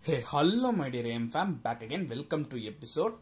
Hey, hello, my dear AM fam. Back again. Welcome to episode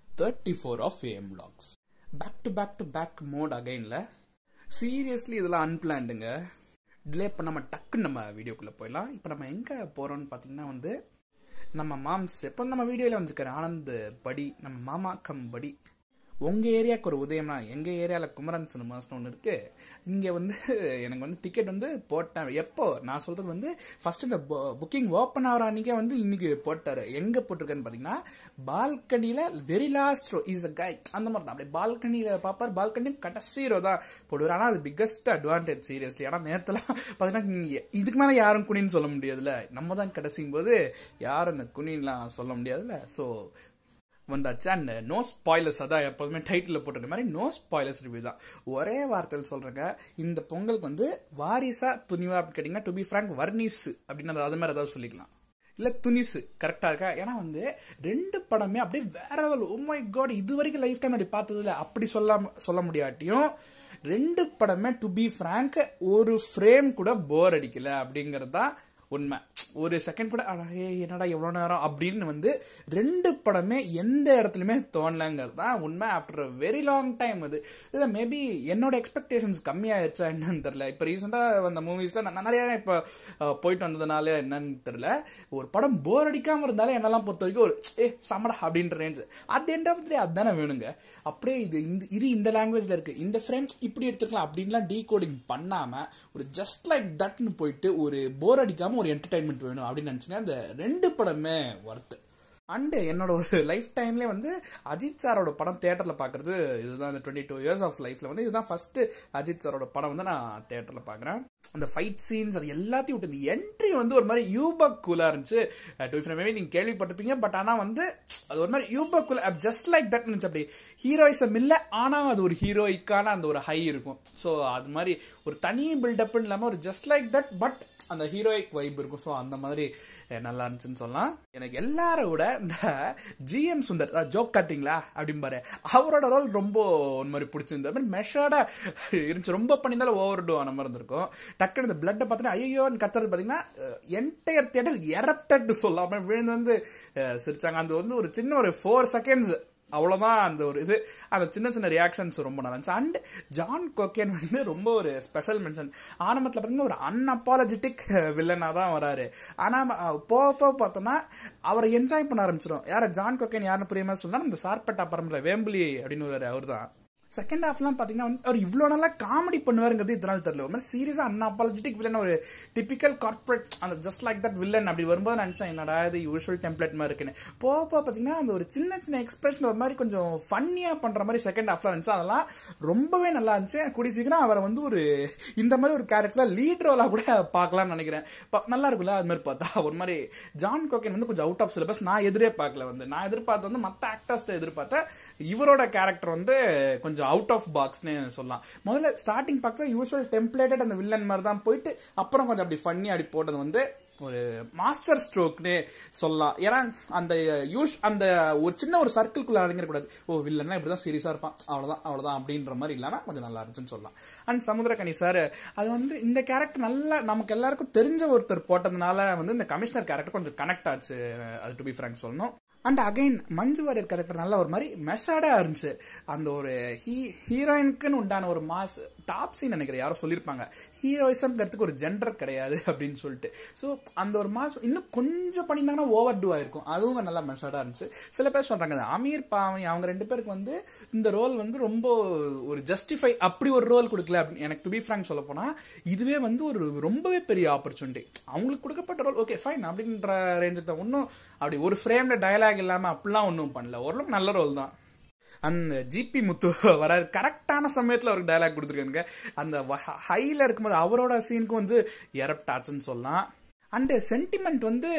34 of AM Vlogs. Back to back to back mode againல seriously இதெல்லாம் அன்பிளான்டுங்க delay பண்ணாம டக்குன்னு நம்ம வீடியோக்குள்ளே போயிடலாம் இப்போ நம்ம எங்கே போகிறோம்னு பார்த்தீங்கன்னா வந்து நம்ம மாம்ஸ் இப்போ நம்ம வீடியோவில் வந்திருக்கிற ஆனந்த் படி நம்ம மாமா கம் படி உங்கள் ஏரியாவுக்கு ஒரு உதயம்னா எங்கள் ஏரியாவில் குமரன் சினிமாஸ்னு ஒன்று இருக்குது இங்கே வந்து எனக்கு வந்து டிக்கெட் வந்து போட்டேன் எப்போ நான் சொல்கிறது வந்து ஃபஸ்ட்டு இந்த புக்கிங் ஓப்பன் ஆகிற அன்றைக்கே வந்து இன்றைக்கி போட்டார் எங்கே போட்டிருக்கேன்னு பார்த்தீங்கன்னா பால்கனியில் very last row is a கை அந்த மாதிரி தான் அப்படியே பால்கனியில் பார்ப்பார் பால்கனி கடைசி ரோ தான் போடுவார் ஆனால் அது பிக்கஸ்ட் அட்வான்டேஜ் சீரியஸ்லி ஆனால் நேரத்தில் பார்த்தீங்கன்னா நீங்க இதுக்கு மேலே யாரும் குனின்னு சொல்ல முடியாதுல்ல நம்ம தான் கடைசியும் போது யாரும் அந்த குனின்லாம் சொல்ல முடியாதுல்ல ஸோ வந்தாச்சு அண்ட் நோ ஸ்பாய்லர்ஸ் அதான் எப்போதுமே டைட்டில் போட்டிருக்க மாதிரி நோ ஸ்பாய்லர்ஸ் ரிவ்யூ தான் ஒரே வார்த்தையில் சொல்கிறேங்க இந்த பொங்கலுக்கு வந்து வாரிசா துணிவா அப்படின்னு கேட்டிங்கன்னா டு பி ஃப்ராங்க் வர்னீஸ் அப்படின்னு அது மாதிரி ஏதாவது சொல்லிக்கலாம் இல்லை துணிசு கரெக்டாக இருக்கா ஏன்னா வந்து ரெண்டு படமே அப்படியே வேற ஓ மை காட் இது வரைக்கும் லைஃப் டைம் அப்படி பார்த்ததில்ல அப்படி சொல்ல சொல்ல முடியாட்டியும் ரெண்டு படமே டு பி ஃப்ராங்க் ஒரு ஃப்ரேம் கூட போர் அடிக்கல அப்படிங்கிறது தான் உண்மை ஒரு செகண்ட் கூட ஏ என்னடா எவ்வளோ நேரம் அப்படின்னு வந்து ரெண்டு படமே எந்த இடத்துலையுமே தோணலங்கிறது தான் உண்மை ஆஃப்டர் வெரி லாங் டைம் அது இது மேபி என்னோட எக்ஸ்பெக்டேஷன்ஸ் கம்மியாயிருச்சா என்னன்னு தெரில இப்போ ரீசெண்டாக வந்த மூவிஸில் நான் நிறைய இப்போ போயிட்டு வந்ததுனால என்னன்னு தெரில ஒரு படம் போர் அடிக்காமல் இருந்தாலும் என்னெல்லாம் பொறுத்த வரைக்கும் ஒரு ஏ சமடா அப்படின்ற range at end of day அதுதானே வேணுங்க அப்படியே இது இந்த இது இந்த லாங்குவேஜில் இருக்குது இந்த ஃப்ரேம்ஸ் இப்படி எடுத்துக்கலாம் அப்படின்லாம் டீகோடிங் பண்ணாமல் ஒரு ஜஸ்ட் லைக் தட்னு போயிட்டு ஒரு போர் அடிக்காமல் ஒரு என்டர்டைன்மெண்ட் வேணும் அப்படின்னு நினச்சிங்கன்னா அந்த ரெண்டு படமே ஒர்த்து அண்டு என்னோட ஒரு லைஃப் டைம்லேயே வந்து அஜித் சாரோட படம் தேட்டரில் பார்க்குறது இதுதான் இந்த டுவெண்ட்டி டூ இயர்ஸ் ஆஃப் லைஃப்பில் வந்து இதுதான் ஃபஸ்ட்டு அஜித் சாரோட படம் வந்து நான் தேட்டரில் பார்க்குறேன் அந்த ஃபைட் சீன்ஸ் அது எல்லாத்தையும் விட்டு இந்த என்ட்ரி வந்து ஒரு மாதிரி யூபக் கூலாக இருந்துச்சு டூ மேபி நீங்கள் கேள்விப்பட்டிருப்பீங்க பட் ஆனால் வந்து அது ஒரு மாதிரி யூபக் கூல் ஜஸ்ட் லைக் தட் இருந்துச்சு அப்படி ஹீரோயிசம் இல்லை ஆனால் அது ஒரு ஹீரோயிக்கான அந்த ஒரு ஹை இருக்கும் ஸோ அது மாதிரி ஒரு தனி பில்டப்னு இல்லாமல் ஒரு ஜஸ்ட் லைக் தட் பட் அந்த ஹீரோயிக் வைப் இருக்கும் ஸோ அந்த மாதிரி நல்லா இருந்துச்சுன்னு சொல்லலாம் எனக்கு எல்லாரோட இந்த ஜிஎம் சுந்தர் ஜோக் கட்டிங்களா அப்படிம்பாரு அவரோட ரோல் ரொம்ப ஒரு மாதிரி பிடிச்சிருந்த மாதிரி மெஷர்டா இருந்துச்சு ரொம்ப பண்ணியிருந்தாலும் ஓவர் டூ ஆன மாதிரி இருந்திருக்கும் டக்குனு இந்த பிளட்டை பார்த்துட்டு ஐயோன்னு கத்துறது பார்த்தீங்கன்னா என்டையர் தியேட்டர் எரப்டட் சொல்லாமல் விழுந்து வந்து சிரிச்சாங்க அது வந்து ஒரு சின்ன ஒரு ஃபோர் செகண்ட்ஸ் அவ்வளோதான் அந்த ஒரு இது அந்த சின்ன சின்ன ரியாக்ஷன்ஸ் ரொம்ப நல்லா இருந்துச்சு அண்ட் ஜான் கோக்கேன் வந்து ரொம்ப ஒரு ஸ்பெஷல் மென்ஷன் ஆரம்பத்தில் பார்த்தீங்கன்னா ஒரு அன்அப்பாலஜெட்டிக் வில்லனாக தான் வராரு ஆனால் போக போக பார்த்தோம்னா அவரை என்ஜாய் பண்ண ஆரம்பிச்சிடும் யார் ஜான் கோக்கேன் யாருன்னு புரியாம சொன்னால் நம்ம சார்பேட்டா பரம்பரை வேம்பிலி அப்படின்னு ஒரு அவர் தான் செகண்ட் ஹாஃப்லாம் பார்த்தீங்கன்னா வந்து அவர் இவ்வளோ நல்லா காமெடி பண்ணுவாருங்கிறது இதனால தெரியல ஒரு மாதிரி சீரியஸாக அன்அப்பாலஜெட்டிக் வில்லன் ஒரு டிபிக்கல் கார்பரேட் அந்த ஜஸ்ட் லைக் தட் வில்லன் அப்படி வரும்போது நினச்சேன் என்னடா இது யூஸ்வல் டெம்ப்ளேட் மாதிரி இருக்குன்னு போக போக பார்த்தீங்கன்னா அந்த ஒரு சின்ன சின்ன எக்ஸ்பிரஷன் ஒரு மாதிரி கொஞ்சம் ஃபன்னியாக பண்ணுற மாதிரி செகண்ட் ஹாஃப்ல இருந்துச்சு அதெல்லாம் ரொம்பவே நல்லா இருந்துச்சு கூடி சீக்கிரம் அவரை வந்து ஒரு இந்த மாதிரி ஒரு கேரக்டர் லீட் ரோலாக கூட பார்க்கலாம்னு நினைக்கிறேன் நல்லா இருக்குல்ல அது மாதிரி பார்த்தா ஒரு மாதிரி ஜான் கோக்கன் வந்து கொஞ்சம் அவுட் ஆஃப் சிலபஸ் நான் எதிரே பார்க்கல வந்து நான் எதிர்பார்த்து வந்து மற்ற ஆக்டர்ஸ் எதிர்பார்த்தேன் இவரோட கேரக்டர் வந்து கொஞ்சம் அவுட் ஆஃப் பாக்ஸ்னு சொல்லலாம் முதல்ல ஸ்டார்டிங் பார்க்க யூஸ்வல் டெம்ப்ளேட்டட் அந்த வில்லன் மாதிரி தான் போயிட்டு அப்புறம் கொஞ்சம் அப்படி ஃபன்னி அப்படி போட்டது வந்து ஒரு மாஸ்டர் ஸ்ட்ரோக்னு சொல்லலாம் ஏன்னா அந்த யூஸ் அந்த ஒரு சின்ன ஒரு சர்க்கிள்குள்ள அடங்கிடக்கூடாது ஓ வில்லன்னா இப்படி தான் சீரியஸாக இருப்பான் அவ்வளோதான் அவ்வளோதான் அப்படின்ற மாதிரி இல்லாமல் கொஞ்சம் நல்லா இருந்துச்சுன்னு சொல்லலாம் அண்ட் சமுத்திரகனி சார் அது வந்து இந்த கேரக்டர் நல்லா நமக்கு எல்லாருக்கும் தெரிஞ்ச ஒருத்தர் போட்டதுனால வந்து இந்த கமிஷனர் கேரக்டர் கொஞ்சம் கனெக்ட் ஆச்சு அது டு பி ஃப்ராங்க் சொல்லணும் and again Manju Warrier character நல்ல ஒரு மாதிரி மெஷாடா இருந்துச்சு அந்த ஒரு ஹீ ஹீரோயினுக்குன்னு உண்டான ஒரு மாஸ் டாப் சீன் நினைக்கிறேன் யாரோ சொல்லியிருப்பாங்க ஹீரோயிசம்ங்கிறதுக்கு ஒரு ஜெண்டர் கிடையாது அப்படின்னு சொல்லிட்டு ஸோ அந்த ஒரு மாஸ் இன்னும் கொஞ்சம் பண்ணியிருந்தாங்கன்னா ஓவர் டூ ஆயிருக்கும் அதுவும் நல்லா மெஷாடா இருந்துச்சு சில பேர் சொல்றாங்க அமீர் பாவம் அவங்க ரெண்டு பேருக்கு வந்து இந்த ரோல் வந்து ரொம்ப ஒரு ஜஸ்டிஃபை அப்படி ஒரு ரோல் கொடுக்கல அப்படின்னு எனக்கு டு பி ஃப்ராங்க் சொல்ல போனா இதுவே வந்து ஒரு ரொம்பவே பெரிய ஆப்பர்ச்சுனிட்டி அவங்களுக்கு கொடுக்கப்பட்ட ரோல் ஓகே ஃபைன் அப்படின்ற ரேஞ்சுக்கு தான் ஒன்றும் அப்படி ஒரு ஃப்ரேம்ல டயலாக் இல்லாமல் அப்படிலாம் ஒன்றும் பண்ணல ஓரளவுக்கு நல்ல ரோல் தான் அந்த ஜிபி முத்து வராரு கரெக்டான சமயத்தில் அவருக்கு டைலாக் கொடுத்துருக்காங்க அந்த ஹையில் இருக்கும்போது அவரோட சீனுக்கும் வந்து எரப்ட் ஆச்சுன்னு சொல்லலாம் அண்டு சென்டிமெண்ட் வந்து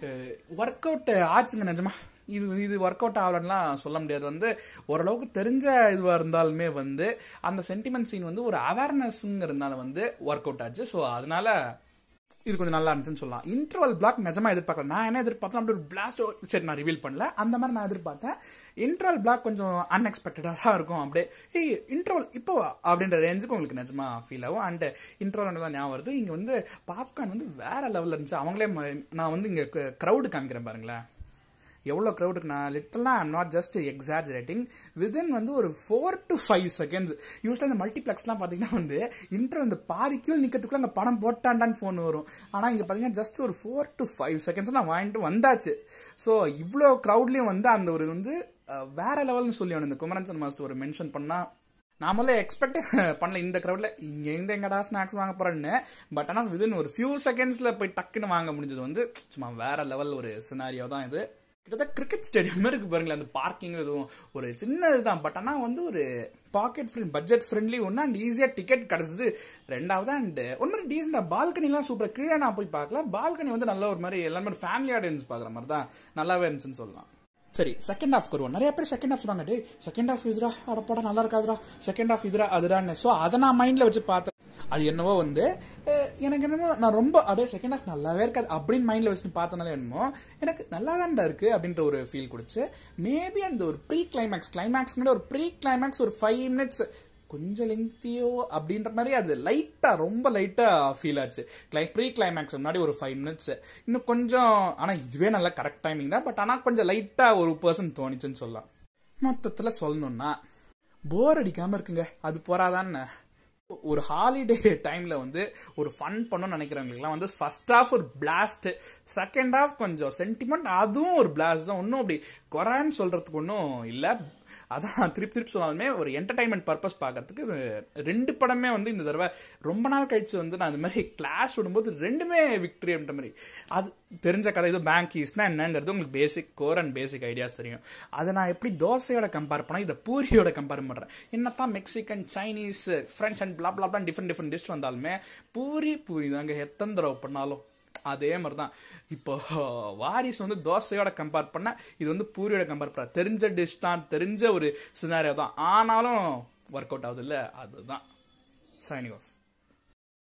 ஒர்க் அவுட் ஆச்சுங்க நிஜமா இது இது ஒர்க் அவுட் ஆகலன்னா சொல்ல முடியாது வந்து ஓரளவுக்கு தெரிஞ்ச இதுவாக இருந்தாலுமே வந்து அந்த சென்டிமெண்ட் சீன் வந்து ஒரு அவேர்னஸ்ங்கிறதுனால வந்து ஒர்க் அவுட் ஆச்சு ஸோ அதனால இது கொஞ்சம் நல்லா இருந்துச்சுன்னு சொல்லலாம் இன்டர்வல் பிளாக் நிஜமா எதிர்பார்க்கல நான் என்ன எதிர்பார்த்தேன் அப்படி ஒரு பிளாஸ்ட் சரி நான் ரிவீல் பண்ணல அந்த மாதிரி நான் எதிர்பார்த்தேன் இன்டர்வல் பிளாக் கொஞ்சம் அன்எக்ஸ்பெக்டடாக தான் இருக்கும் அப்படியே ஏய் இன்டர்வல் இப்போ அப்படின்ற ரேஞ்சுக்கு உங்களுக்கு நிஜமா ஃபீல் ஆகும் அண்ட் இன்டர்வல் தான் ஞாபகம் வருது இங்கே வந்து பாப்கார்ன் வந்து வேற லெவலில் இருந்துச்சு அவங்களே ம- நான் வந்து இங்கே க்ரௌடு காமிக்கிறேன் பாருங்களேன் எவ்வளோ க்ரௌடுக்கு நான் லிட்டலாக I'm not just exaggerating within வந்து ஒரு ஃபோர் டு ஃபைவ் செகண்ட்ஸ் யூஸ்வலாக இந்த மல்டிப்ளெக்ஸ்லாம் பார்த்தீங்கன்னா வந்து இன்டர் அந்த பாதிக்குள் நிற்கிறதுக்குள்ள அங்கே படம் போட்டாண்டான்னு ஃபோன் வரும் ஆனால் இங்கே பார்த்தீங்கன்னா ஜஸ்ட் ஒரு ஃபோர் டு ஃபைவ் செகண்ட்ஸ் நான் வாங்கிட்டு வந்தாச்சு ஸோ இவ்வளோ க்ரௌட்லேயும் வந்து அந்த ஒரு வந்து அஹ், வேற லெவல்னு சொல்லி அவனு இந்த குமரன் சன் மாஸ்டர் ஒரு மென்ஷன் பண்ணால் நான் முதல்ல எக்ஸ்பெக்ட் பண்ணல இந்த க்ரௌட்ல இங்க இருந்து எங்கடா ஸ்நாக்ஸ் வாங்க போறேன்னு பட் ஆனால் விதின் ஒரு ஃபியூ செகண்ட்ஸ்ல போய் டக்குன்னு வாங்க முடிஞ்சது வந்து சும்மா வேற லெவல் ஒரு சினாரியோ தான் இது கிட்டத்தட்ட கிரிக்கெட் ஸ்டேடியம் இருக்கு பாருங்களேன் அந்த பார்க்கிங் இதுவும் ஒரு சின்ன இதுதான் பட் ஆனால் வந்து ஒரு பாக்கெட் ஃப்ரெண்ட் பட்ஜெட் ஃப்ரெண்ட்லி ஒன்று அண்ட் ஈஸியாக டிக்கெட் கிடச்சிது ரெண்டாவது அண்ட் ஒரு மாதிரி டீசெண்டாக பால்கனிலாம் சூப்பர் கீழே நான் போய் பார்க்கல பால்கனி வந்து நல்ல ஒரு மாதிரி எல்லாமே ஒரு ஃபேமிலி ஆடியன்ஸ் பார்க்குற மாதிரி தான் நல்லாவே இருந்துச்சுன்னு சொல்லலாம் சரி செகண்ட் ஹாஃப் வருவோம் நிறைய பேர் செகண்ட் ஹாஃப் சொல்றாங்க டேய் செகண்ட் ஹாஃப் இதுரா அடப்படா நல்லா இருக்காதுடா செகண்ட் ஹாஃப் இதுரா அதுடான்னு ஸோ அதை நான் மைண்டில் வச்சு பார்த்தேன் அது என்னவோ வந்து அஹ், எனக்கு என்னமோ நான் ரொம்ப அப்படியே செகண்ட் ஹாஃப் நல்லாவே இருக்காது அப்படின்னு மைண்டில் வச்சுட்டு பார்த்தனால என்னமோ எனக்கு நல்லா தான்டா இருக்கு அப்படின்ற ஒரு ஃபீல் கொடுச்சு மேபி அந்த ஒரு ப்ரீ கிளைமேக்ஸ் கிளைமேக்ஸ் முன்னாடி ஒரு ப்ரீ கிளைமேக்ஸ் ஒரு ஃபைவ் மினிட்ஸ் கொஞ்சம் லெங்க்தியோ அப்படின்ற மாதிரி அது லைட்டாக ரொம்ப லைட்டாக ஃபீல் ஆச்சு கிளை ப்ரீ கிளைமேக்ஸ் முன்னாடி ஒரு ஃபைவ் மினிட்ஸ் இன்னும் கொஞ்சம் ஆனால் இதுவே நல்ல கரெக்ட் டைமிங் தான் பட் ஆனால் கொஞ்சம் லைட்டாக ஒரு பர்சன் தோணுச்சுன்னு சொல்லலாம் மொத்தத்தில் சொல்லணும்னா போர் அடிக்காமல் இருக்குங்க அது போறாதான்னு ஒரு ஹாலிடே டைமில் வந்து ஒரு ஃபன் பண்ணணும்னு நினைக்கிறவங்களுக்குலாம் வந்து ஃபர்ஸ்ட் ஹாஃப் ஒரு பிளாஸ்ட் செகண்ட் ஹாஃப் கொஞ்சம் சென்டிமெண்ட் அதுவும் ஒரு பிளாஸ்ட் தான் ஒன்றும் அப்படி குறைன்னு சொல்கிறதுக்கு ஒன்றும் இல்லை அதான் திருப்பி திருப்பி சொன்னாலுமே ஒரு என்டர்டைன்மெண்ட் பர்பஸ் பார்க்கறதுக்கு இது ரெண்டு படமே வந்து இந்த தடவை ரொம்ப நாள் கழிச்சு வந்து நான் இந்த மாதிரி கிளாஷ் விடும்போது ரெண்டுமே விக்டரி அப்படின்ற மாதிரி அது தெரிஞ்ச கதை இது பேங்க் ஈஸ்ட்னா என்னங்கிறது உங்களுக்கு basic core and basic ideas தெரியும் அதை நான் எப்படி தோசையோட கம்பேர் பண்ணால் இதை பூரியோட கம்பேர் பண்ணுறேன் என்னத்தான் Mexican Chinese French and blah blah different different dish வந்தாலுமே பூரி பூரி தாங்க எத்தனை தடவை பண்ணாலும் அதே மாதிரி தான் இப்போ வாரிஸ் வந்து தோசையோட கம்பேர் பண்ண இது வந்து பூரியோட கம்பேர் பண்ண தெரிஞ்ச டிஷ் தான் தெரிஞ்ச ஒரு சினாரியோ தான் ஆனாலும் ஒர்க் அவுட் ஆகுது இல்லை அதுதான் சைனிங் ஆஃப்